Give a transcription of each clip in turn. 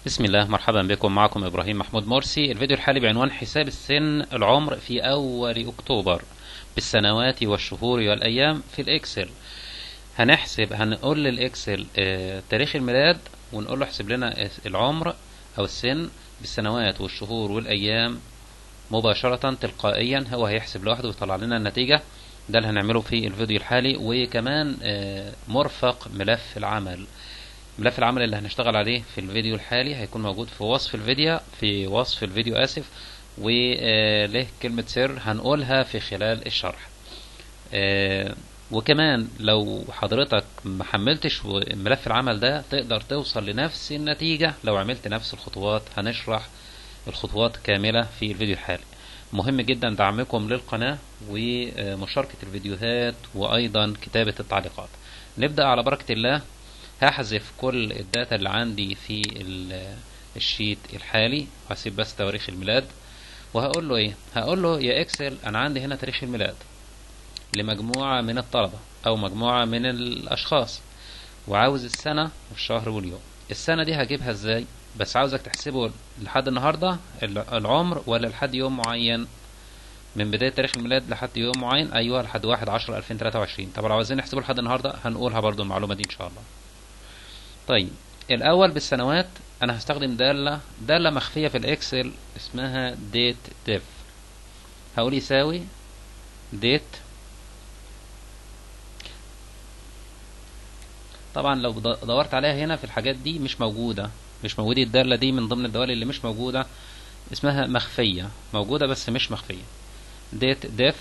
بسم الله مرحبا بكم معكم إبراهيم محمود مرسي الفيديو الحالي بعنوان حساب السن العمر في أول أكتوبر بالسنوات والشهور والأيام في الإكسل هنحسب هنقول للإكسل آه، تاريخ الميلاد ونقول له احسب لنا العمر أو السن بالسنوات والشهور والأيام مباشرة تلقائيا هو هيحسب لوحده ويطلع لنا النتيجة ده اللي هنعمله في الفيديو الحالي وكمان آه، مرفق ملف العمل ملف العمل اللي هنشتغل عليه في الفيديو الحالي هيكون موجود في وصف الفيديو في وصف الفيديو آسف وله كلمة سر هنقولها في خلال الشرح آه، وكمان لو حضرتك ما حملتش ملف العمل ده تقدر توصل لنفس النتيجة لو عملت نفس الخطوات هنشرح الخطوات كاملة في الفيديو الحالي مهم جدا دعمكم للقناة ومشاركة الفيديوهات وأيضا كتابة التعليقات نبدأ على بركة الله هحذف كل الداتا اللي عندي في ال- الشيت الحالي وهسيب بس تواريخ الميلاد وهقول له ايه هقول له يا اكسل انا عندي هنا تاريخ الميلاد لمجموعة من الطلبة او مجموعة من الاشخاص وعاوز السنة والشهر واليوم السنة دي هجيبها ازاي بس عاوزك تحسبه لحد النهاردة ال- العمر ولا لحد يوم معين من بداية تاريخ الميلاد لحد يوم معين ايوه لحد واحد عشرة الفين تلاتة وعشرين طب لو عاوزين نحسبه لحد النهاردة هنقولها برضو المعلومة دي ان شاء الله طيب الأول بالسنوات أنا هستخدم دالة دالة مخفية في الإكسل اسمها date diff هقول يساوي date طبعا لو د- دورت عليها هنا في الحاجات دي مش موجودة مش موجودة الدالة دي من ضمن الدوال اللي مش موجودة اسمها مخفية موجودة بس مش مخفية date diff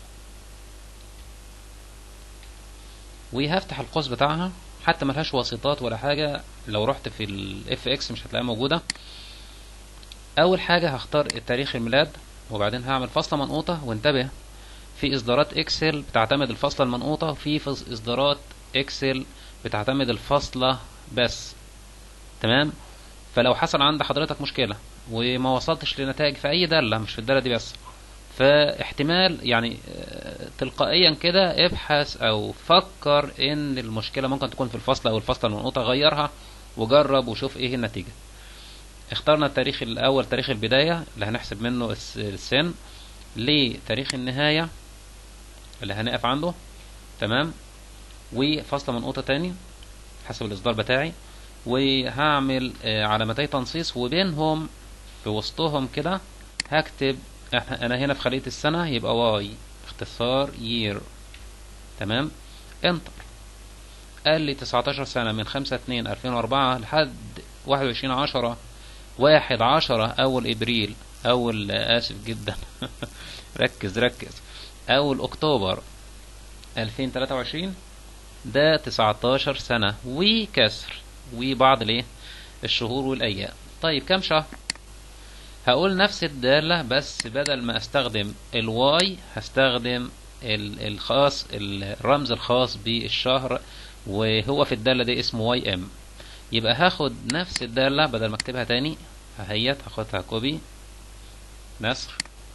وهفتح القوس بتاعها حتى ملهاش واسطات ولا حاجة لو رحت في الاف اكس مش هتلاقيها موجودة اول حاجة هختار تاريخ الميلاد وبعدين هعمل فاصلة منقوطة وانتبه في اصدارات اكسل بتعتمد الفاصلة المنقوطة وفي فص- اصدارات اكسل بتعتمد الفاصلة بس تمام فلو حصل عند حضرتك مشكلة وما وصلتش لنتائج في اي دالة مش في الدالة دي بس فاحتمال يعني آه، تلقائيا كده ابحث او فكر ان المشكلة ممكن تكون في الفصل او الفصلة المنقوطة غيرها وجرب وشوف ايه النتيجة اخترنا التاريخ الاول تاريخ البداية اللي هنحسب منه الس- السن لتاريخ النهاية اللي هنقف عنده تمام وفصلة منقوطة تاني حسب الاصدار بتاعي وهعمل آه، علامتي تنصيص وبينهم في وسطهم كده هكتب إحنا- انا هنا في خلية السنة يبقى واي اختصار يير تمام انتر قال لي 19 سنة من 5 2 2004 لحد 21 10 واحد عشرة أول إبريل أول آسف جدا ركز ركز أول أكتوبر 2023 ده 19 سنة وكسر وبعض الايه الشهور والأيام طيب كام شهر هقول نفس الدالة بس بدل ما استخدم الواي هستخدم ال- الخاص الرمز الخاص بالشهر وهو في الدالة دي اسمه واي ام يبقى هاخد نفس الدالة بدل ما اكتبها تاني اهيت هاخدها كوبي نسخ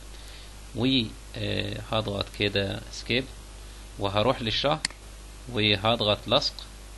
وهضغط كده سكيب وهروح للشهر وهضغط لصق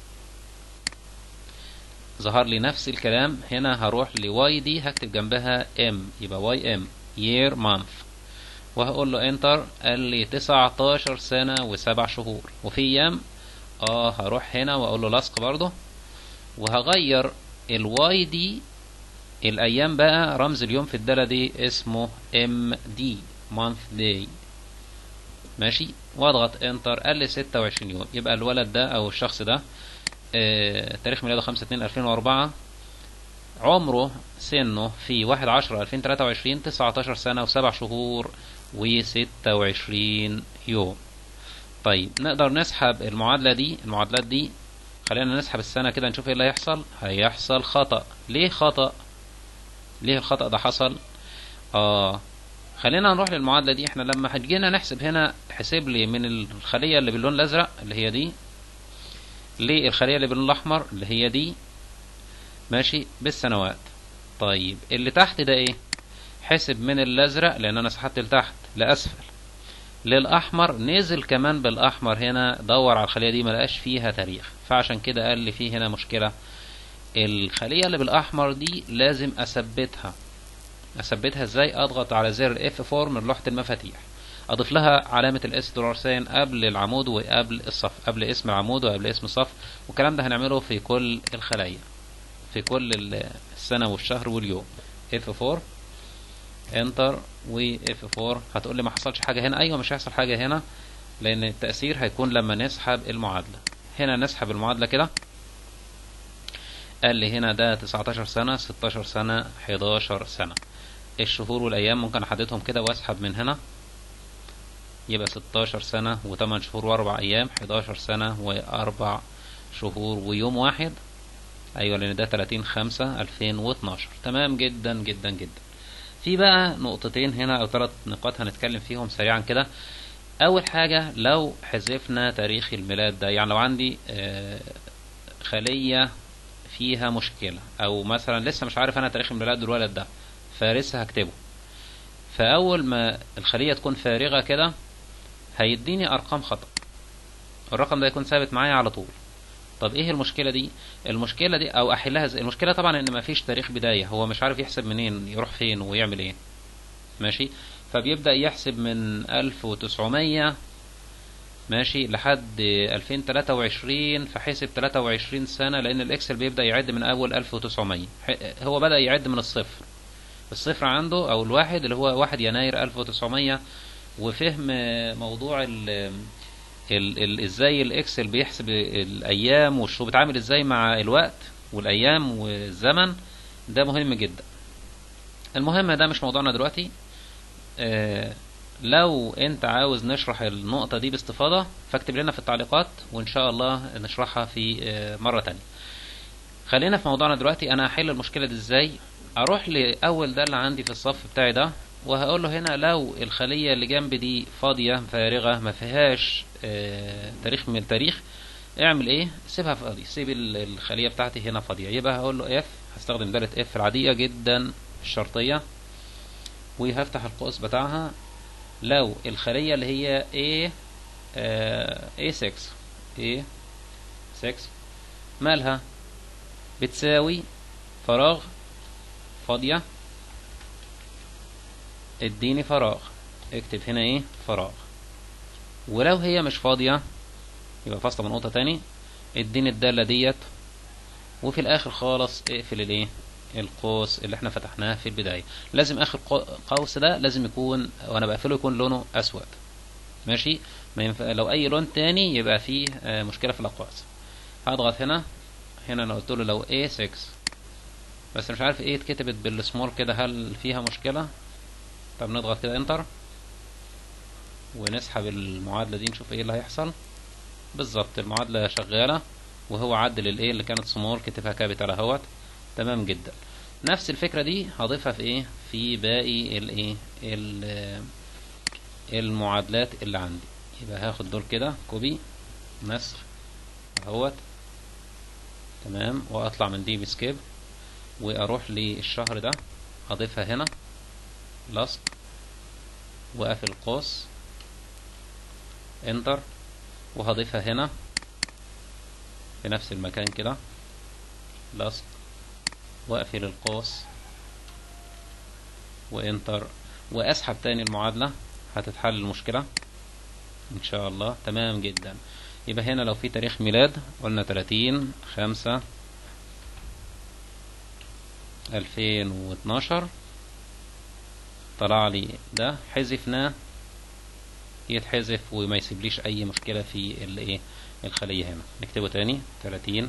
ظهر لي نفس الكلام هنا هروح لواي دي هكتب جنبها ام يبقى واي ام year month وهقول له انتر قال لي 19 سنة وسبع شهور وفي ايام اه هروح هنا واقول له لصق برضه وهغير الواي دي الايام بقى رمز اليوم في الدالة دي اسمه ام دي month day ماشي واضغط انتر قال لي 26 يوم يبقى الولد ده او الشخص ده آه، تاريخ ميلاده 5 2 2004 عمره سنه في 1 10 2023 19 سنة و7 شهور و26 يوم طيب نقدر نسحب المعادلة دي المعادلات دي خلينا نسحب السنة كده نشوف ايه اللي هيحصل هيحصل خطأ ليه خطأ ليه الخطأ ده حصل اه خلينا نروح للمعادلة دي احنا لما جينا نحسب هنا حسب لي من الخلية اللي باللون الازرق اللي هي دي للخلية اللي باللون الاحمر اللي هي دي ماشي بالسنوات طيب اللي تحت ده ايه حسب من الازرق لان انا سحبت لتحت لاسفل للاحمر نزل كمان بالاحمر هنا دور على الخلية دي ملقاش فيها تاريخ فعشان كده قال لي فيه هنا مشكلة الخلية اللي بالاحمر دي لازم اثبتها اثبتها ازاي اضغط على زر F4 من لوحة المفاتيح اضيف لها علامة الاس دولار ساين قبل العمود وقبل الصف قبل اسم العمود وقبل اسم الصف والكلام ده هنعمله في كل الخلايا في كل السنة والشهر واليوم F4 انتر و F4 هتقول لي ما حصلش حاجة هنا ايوه مش هيحصل حاجة هنا لان التأثير هيكون لما نسحب المعادلة هنا نسحب المعادلة كده قال لي هنا ده 19 سنة 16 سنة 11 سنة الشهور والايام ممكن احددهم كده واسحب من هنا يبقى 16 سنة و8 شهور واربع ايام 11 سنة واربع شهور ويوم واحد ايوه لان ده 30 5 2012 تمام جدا جدا جدا في بقى نقطتين هنا او ثلاث نقاط هنتكلم فيهم سريعا كده اول حاجة لو حذفنا تاريخ الميلاد ده يعني لو عندي آه خلية فيها مشكلة او مثلا لسه مش عارف انا تاريخ ميلاد الولد ده فلسه هكتبه فاول ما الخلية تكون فارغة كده هيديني ارقام خطأ الرقم ده يكون ثابت معايا على طول طب ايه المشكلة دي المشكلة دي او احلها زي المشكلة طبعا ان مفيش تاريخ بداية هو مش عارف يحسب منين يروح فين ويعمل ايه ماشي فبيبدأ يحسب من 1900 ماشي لحد 2023 فحسب 23 سنة لأن الإكسل بيبدأ يعد من أول 1900 هو بدأ يعد من الصفر الصفر عنده أو الواحد اللي هو 1 يناير 1900 وفهم موضوع ال ال ال ازاي الاكسل بيحسب الايام والشهور بيتعامل ازاي مع الوقت والايام والزمن ده مهم جدا المهم ده مش موضوعنا دلوقتي آه لو انت عاوز نشرح النقطة دي باستفاضة فاكتب لنا في التعليقات وان شاء الله نشرحها في آه مرة تانية خلينا في موضوعنا دلوقتي انا هحل المشكلة دي ازاي اروح لاول ده اللي عندي في الصف بتاعي ده وهقول له هنا لو الخلية اللي جنب دي فاضية فارغة ما فيهاش آه تاريخ من التاريخ اعمل ايه سيبها فاضية سيب الخلية بتاعتي هنا فاضية يبقى هقول له اف هستخدم دالة اف العادية جدا الشرطية وهفتح القوس بتاعها لو الخلية اللي هي A آه A6 A6 مالها بتساوي فراغ فاضية اديني فراغ اكتب هنا ايه فراغ ولو هي مش فاضية يبقى فاصلة منقوطة تاني اديني الدالة ديت وفي الاخر خالص اقفل الايه القوس اللي احنا فتحناه في البداية لازم اخر قوس ده لازم يكون وانا بقفله يكون لونه اسود ماشي ما ينفع لو اي لون تاني يبقى فيه آه مشكلة في الاقواس هضغط هنا هنا انا قلت له لو A6 بس مش عارف ايه اتكتبت بالسمول كده هل فيها مشكلة طب نضغط كده انتر ونسحب المعادلة دي نشوف ايه اللي هيحصل بالظبط المعادلة شغالة وهو عدل الايه اللي كانت سمول كتبها كابيتال اهوت تمام جدا نفس الفكرة دي هضيفها في ايه في باقي الايه المعادلات اللي عندي يبقى هاخد دول كده كوبي نسخ اهوت تمام واطلع من دي بسكيب واروح للشهر ده اضيفها هنا لصق واقفل القوس انتر وهضيفها هنا في نفس المكان كده لصق واقفل القوس وانتر واسحب تاني المعادلة هتتحل المشكلة ان شاء الله تمام جدا يبقى هنا لو في تاريخ ميلاد قلنا 30 5 2012 طلع لي ده حذفناه يتحذف وما يسيبليش اي مشكلة في الايه الخلية هنا نكتبه تاني 30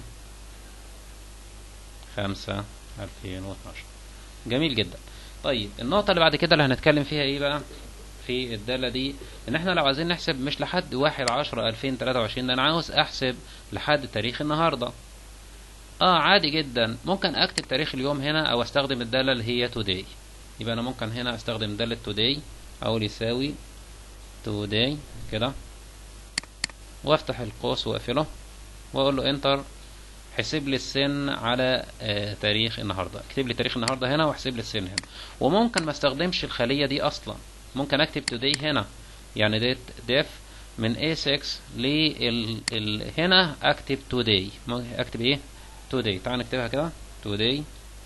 5 2012 جميل جدا طيب النقطة اللي بعد كده اللي هنتكلم فيها ايه بقى في الدالة دي ان احنا لو عايزين نحسب مش لحد واحد عشرة الفين تلاتة وعشرين ده انا عاوز احسب لحد تاريخ النهاردة اه عادي جدا ممكن اكتب تاريخ اليوم هنا او استخدم الدالة اللي هي today يبقى انا ممكن هنا استخدم دالة today او يساوي today كده وافتح القوس واقفله واقول له انتر حسب لي السن على آه تاريخ النهارده اكتب لي تاريخ النهارده هنا واحسب لي السن هنا وممكن ما استخدمش الخليه دي اصلا ممكن اكتب today هنا يعني ديت ديف من A6 لل ال... هنا اكتب today اكتب ايه today تعال نكتبها كده today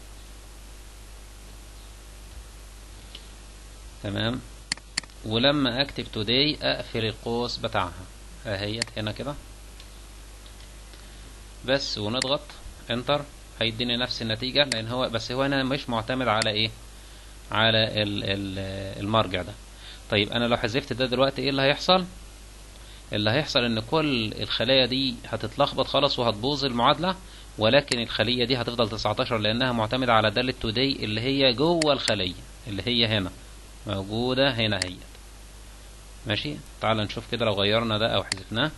تمام ولما اكتب today اقفل القوس بتاعها اهيت هنا كده بس ونضغط انتر هيديني نفس النتيجة لان هو بس هو هنا مش معتمد على ايه على ال ال المرجع ده طيب انا لو حذفت ده دلوقتي ايه اللي هيحصل اللي هيحصل ان كل الخلايا دي هتتلخبط خالص وهتبوظ المعادلة ولكن الخلية دي هتفضل 19 لانها معتمدة على دالة today اللي هي جوه الخلية اللي هي هنا موجودة هنا هي ماشي تعال نشوف كده لو غيرنا ده او حذفناه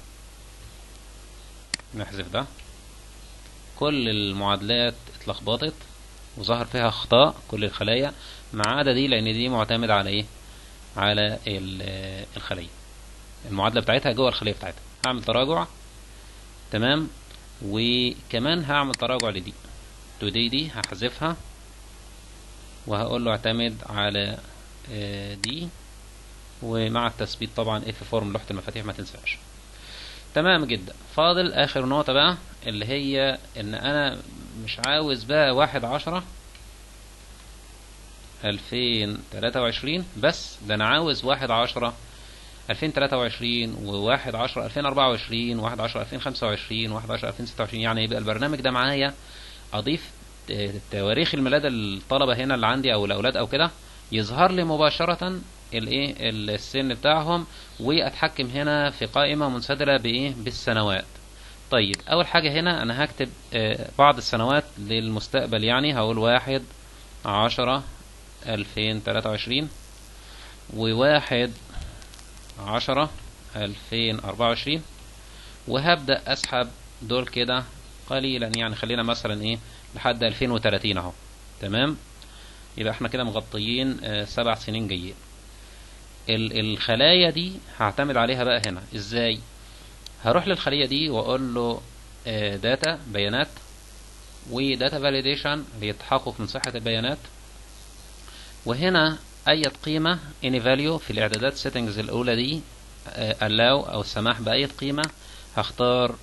نحذف ده كل المعادلات اتلخبطت وظهر فيها اخطاء كل الخلايا ما عدا دي لان دي معتمدة على ايه على الخلية المعادلة بتاعتها جوه الخلية بتاعتها هعمل تراجع تمام وكمان هعمل تراجع لدي تودي دي هحذفها وهقول له اعتمد على دي ومع التثبيت طبعا اف فورم لوحة المفاتيح ما تنساش تمام جدا فاضل اخر نقطة بقى اللي هي ان انا مش عاوز بقى واحد عشرة الفين تلاتة وعشرين بس ده انا عاوز واحد عشرة الفين تلاتة وعشرين وواحد عشرة الفين اربعة وعشرين واحد عشرة الفين خمسة وعشرين واحد عشرة الفين ستة وعشرين يعني يبقى البرنامج ده معايا اضيف تواريخ الميلاد الطلبة هنا اللي عندي او الاولاد او كده يظهر لي مباشرة الايه السن بتاعهم واتحكم هنا في قائمة منسدلة بايه بالسنوات طيب اول حاجة هنا انا هكتب بعض السنوات للمستقبل يعني هقول واحد عشرة الفين تلاتة وعشرين وواحد عشرة الفين اربعة وعشرين وهبدأ اسحب دول كده قليلا يعني خلينا مثلا ايه لحد الفين وتلاتين اهو تمام يبقى احنا كده مغطيين سبع سنين جايين الخلايا دي هعتمد عليها بقى هنا ازاي هروح للخلية دي واقول له داتا بيانات وداتا فاليديشن للتحقق من صحة البيانات وهنا اي قيمة any value في الاعدادات settings الاولى دي allow او السماح باي قيمة هختار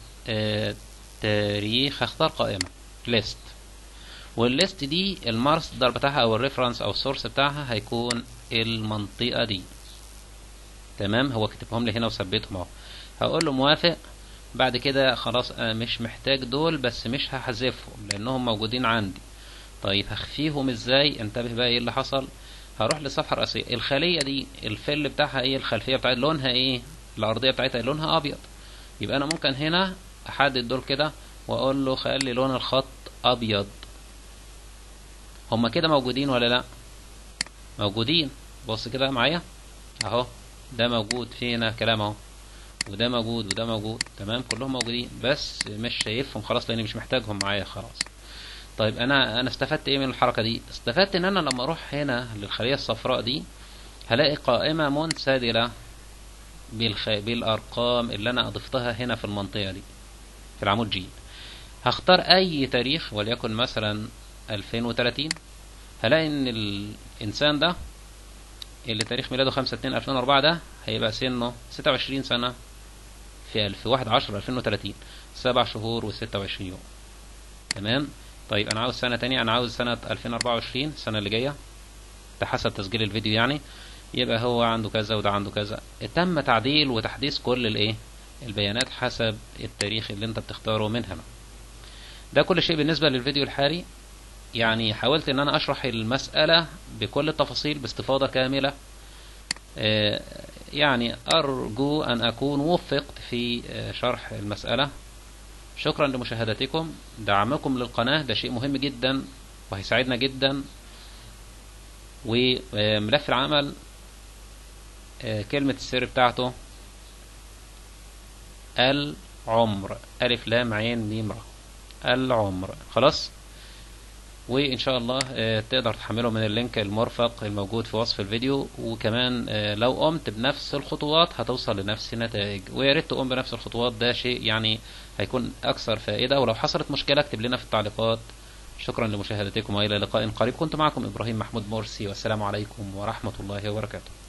تاريخ هختار قائمة list والليست دي المصدر بتاعها او الريفرنس او السورس بتاعها هيكون المنطقة دي تمام هو كتبهم لي هنا وثبتهم اهو هقول له موافق بعد كده خلاص انا مش محتاج دول بس مش هحذفهم لانهم موجودين عندي طيب هخفيهم ازاي انتبه بقى ايه اللي حصل هروح للصفحة الرئيسية الخلية دي الفل بتاعها ايه الخلفية بتاعت لونها ايه الارضية بتاعتها لونها ابيض يبقى انا ممكن هنا احدد دول كده واقول له خلي لون الخط ابيض هما كده موجودين ولا لا موجودين بص كده معايا اهو ده موجود فينا كلام اهو وده موجود وده موجود تمام كلهم موجودين بس مش شايفهم خلاص لاني مش محتاجهم معايا خلاص طيب انا انا استفدت ايه من الحركه دي استفدت ان انا لما اروح هنا للخليه الصفراء دي هلاقي قائمه منسدله بالخ... بالارقام اللي انا اضفتها هنا في المنطقه دي في العمود جي هختار اي تاريخ وليكن مثلا 2030 هلاقي ان الانسان ده اللي تاريخ ميلاده 5 2 2004 ده هيبقى سنه 26 سنة في 1000 1 10 2030 سبع شهور و26 يوم تمام طيب انا عاوز سنة تانية انا عاوز سنة 2024 السنة اللي جاية ده حسب تسجيل الفيديو يعني يبقى هو عنده كذا وده عنده كذا تم تعديل وتحديث كل الايه البيانات حسب التاريخ اللي انت بتختاره من هنا ده كل شيء بالنسبة للفيديو الحالي يعني حاولت ان انا اشرح المسألة بكل التفاصيل باستفاضة كاملة يعني ارجو ان اكون وفقت في شرح المسألة شكرا لمشاهدتكم دعمكم للقناة ده شيء مهم جدا وهيساعدنا جدا وملف العمل كلمة السر بتاعته العمر ألف لام عين ميم را العمر خلاص وإن شاء الله تقدر تحمله من اللينك المرفق الموجود في وصف الفيديو وكمان لو قمت بنفس الخطوات هتوصل لنفس النتائج ويا ريت تقوم بنفس الخطوات ده شيء يعني هيكون أكثر فائدة ولو حصلت مشكلة اكتب لنا في التعليقات شكرا لمشاهدتكم وإلى لقاء قريب كنت معكم إبراهيم محمود مرسي والسلام عليكم ورحمة الله وبركاته